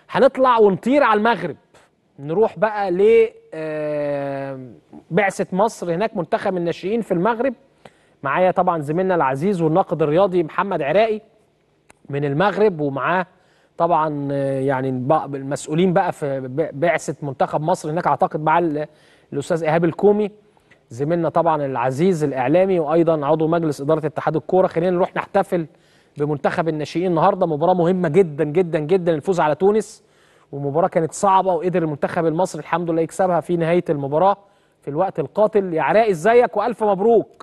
هنطلع ونطير على المغرب نروح بقى ل آه، بعثة مصر هناك منتخب الناشئين في المغرب معايا طبعا زميلنا العزيز والناقد الرياضي محمد عراقي من المغرب ومعاه طبعا آه، يعني بق- المسؤولين بقى في ب- بعثة منتخب مصر هناك اعتقد مع ال- الاستاذ ايهاب الكومي زميلنا طبعا العزيز الاعلامي وايضا عضو مجلس اداره اتحاد الكوره خلينا نروح نحتفل بمنتخب الناشئين النهارده مباراه مهمه جدا جدا جدا الفوز على تونس ومباراه كانت صعبه وقدر المنتخب المصري الحمد لله يكسبها في نهايه المباراه في الوقت القاتل يا عراقي ازيك والف مبروك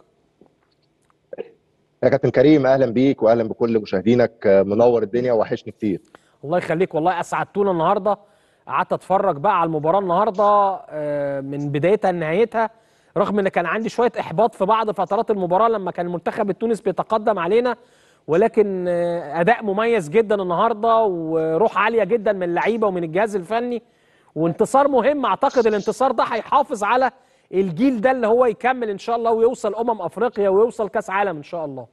يا كابتن كريم اهلا بيك واهلا بكل مشاهدينك آه، منور الدنيا وحشني كتير الله يخليك والله اسعدتونا النهارده قعدت اتفرج بقى على المباراه النهارده آه، من بدايتها لنهايتها رغم ان كان عندي شويه احباط في بعض فترات المباراه لما كان المنتخب التونس بيتقدم علينا ولكن آه، اداء مميز جدا النهارده وروح عاليه جدا من اللعيبه ومن الجهاز الفني وانتصار مهم اعتقد الانتصار ده هيحافظ على الجيل ده اللي هو يكمل ان شاء الله ويوصل امم افريقيا ويوصل كاس عالم ان شاء الله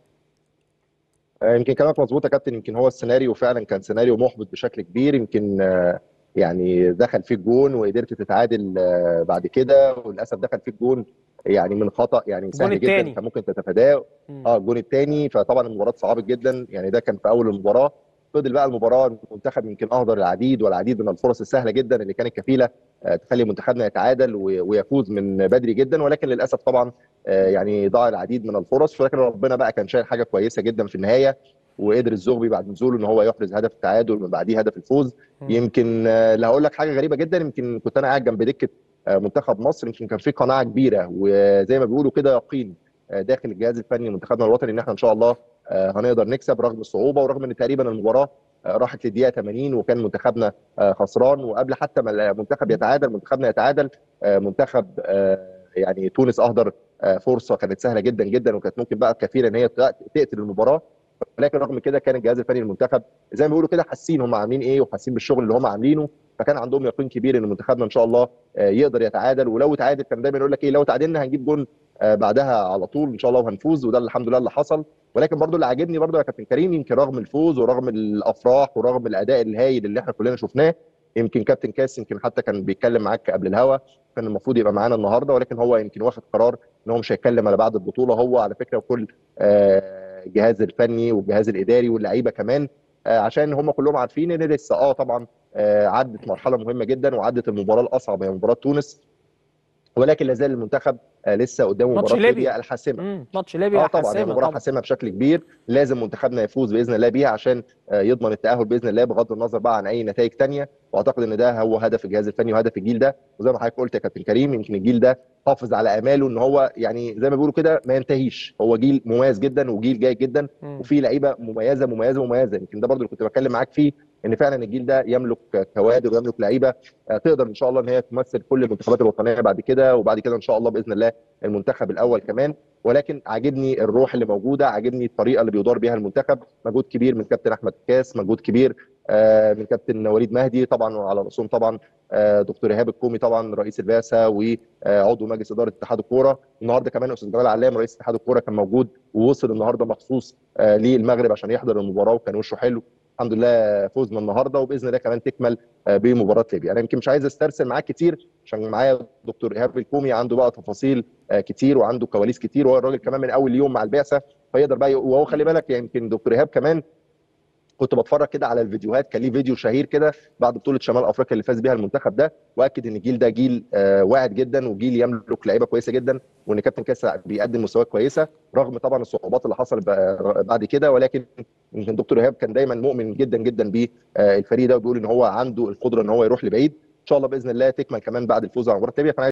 آه، يمكن كلامك مظبوط يا كابتن يمكن هو السيناريو فعلا كان سيناريو محبط بشكل كبير يمكن آه، يعني دخل فيه الجون وقدرت تتعادل آه، بعد كده وللاسف دخل فيه الجون يعني من خطا يعني سهل جدا التاني. كان ممكن تتفاداه مم. اه الجون الثاني فطبعا المباراه صعبت جدا يعني ده كان في اول المباراه فضل بقى المباراه المنتخب يمكن اهدر العديد والعديد من الفرص السهله جدا اللي كانت كفيله آه، تخلي منتخبنا يتعادل و- ويفوز من بدري جدا ولكن للاسف طبعا آه، يعني ضاع العديد من الفرص ولكن ربنا بقى كان شايل حاجه كويسه جدا في النهايه وقدر الزغبي بعد نزوله ان هو يحرز هدف التعادل ومن بعديه هدف الفوز مم. يمكن آه، اللي هقول لك حاجه غريبه جدا يمكن كنت انا قاعد جنب دكه آه، منتخب مصر يمكن كان في قناعه كبيره وزي ما بيقولوا كده يقين آه، داخل الجهاز الفني لمنتخبنا الوطني ان احنا ان شاء الله آه، هنقدر نكسب رغم الصعوبه ورغم ان تقريبا المباراه آه، راحت للدقيقه 80 وكان منتخبنا آه، خسران وقبل حتى ما المنتخب يتعادل منتخبنا يتعادل آه، منتخب آه، يعني تونس اهدر آه، فرصه كانت سهله جدا جدا وكانت ممكن بقى كفيله ان هي تقتل المباراه ولكن رغم كده كان الجهاز الفني للمنتخب زي ما بيقولوا كده حاسين هم عاملين ايه وحاسين بالشغل اللي هم عاملينه فكان عندهم يقين كبير ان منتخبنا ان شاء الله آه، يقدر يتعادل ولو تعادل كان دايما يقول لك ايه لو تعادلنا هنجيب جون آه، بعدها على طول ان شاء الله وهنفوز وده اللي الحمد لله اللي حصل ولكن برضو اللي عاجبني برضو يا كابتن كريم يمكن رغم الفوز ورغم الافراح ورغم الاداء الهايل اللي احنا كلنا شفناه يمكن كابتن كاس يمكن حتى كان بيتكلم معاك قبل الهوا كان المفروض يبقى معانا النهارده ولكن هو يمكن واخد قرار ان هو مش هيتكلم على بعد البطوله هو على فكره وكل آه، الجهاز الفني والجهاز الاداري واللعيبه كمان آه، عشان هم كلهم عارفين ان لسه اه طبعا آه، عدت مرحله مهمه جدا وعدت المباراه الاصعب هي مباراه تونس ولكن لا زال المنتخب آه، لسه قدامه ماتش مباراه ليبيا. ليبيا الحاسمه مم. ماتش ليبيا اه طبعا هي حاسمة مباراه حاسمه بشكل كبير لازم منتخبنا يفوز باذن الله بيها عشان آه، يضمن التاهل باذن الله بغض النظر بقى عن اي نتائج تانية واعتقد ان ده هو هدف الجهاز الفني وهدف الجيل ده وزي ما حضرتك قلت يا كابتن كريم يمكن الجيل ده حافظ على اماله ان هو يعني زي ما بيقولوا كده ما ينتهيش هو جيل مميز جدا وجيل جيد جدا مم. وفي لعيبه مميزه مميزه مميزه يمكن ده برضو اللي كنت بتكلم معاك فيه ان فعلا الجيل ده يملك كوادر ويملك لعيبه آه، تقدر ان شاء الله ان هي تمثل كل المنتخبات الوطنيه بعد كده وبعد كده ان شاء الله باذن الله المنتخب الاول كمان ولكن عاجبني الروح اللي موجوده عاجبني الطريقه اللي بيدار بيها المنتخب مجهود كبير من كابتن احمد كاس مجهود كبير آه، من كابتن وليد مهدي طبعا وعلى راسهم طبعا آه، دكتور ايهاب الكومي طبعا رئيس البعثه وعضو مجلس اداره اتحاد الكوره النهارده كمان استاذ جمال علام رئيس اتحاد الكوره كان موجود ووصل النهارده مخصوص آه، للمغرب عشان يحضر المباراه وكان وشه حلو الحمد لله فوزنا النهارده وباذن الله كمان تكمل آه، بمباراه ليبيا انا يمكن مش عايز استرسل معاك كتير عشان معايا دكتور ايهاب الكومي عنده بقى تفاصيل آه، كتير وعنده كواليس كتير وهو الراجل كمان من اول يوم مع البعثه فيقدر بقى وهو خلي بالك يمكن دكتور ايهاب كمان كنت بتفرج كده على الفيديوهات كان ليه فيديو شهير كده بعد بطوله شمال افريقيا اللي فاز بيها المنتخب ده واكد ان الجيل ده جيل آه، واعد جدا وجيل يملك لعيبه كويسه جدا وان كابتن كاس بيقدم مستويات كويسه رغم طبعا الصعوبات اللي حصلت بقى- بعد كده ولكن يمكن دكتور ايهاب كان دايما مؤمن جدا جدا بالفريق ده وبيقول ان هو عنده القدره ان هو يروح لبعيد ان شاء الله باذن الله تكمل كمان بعد الفوز على مباراه ليبيا فانا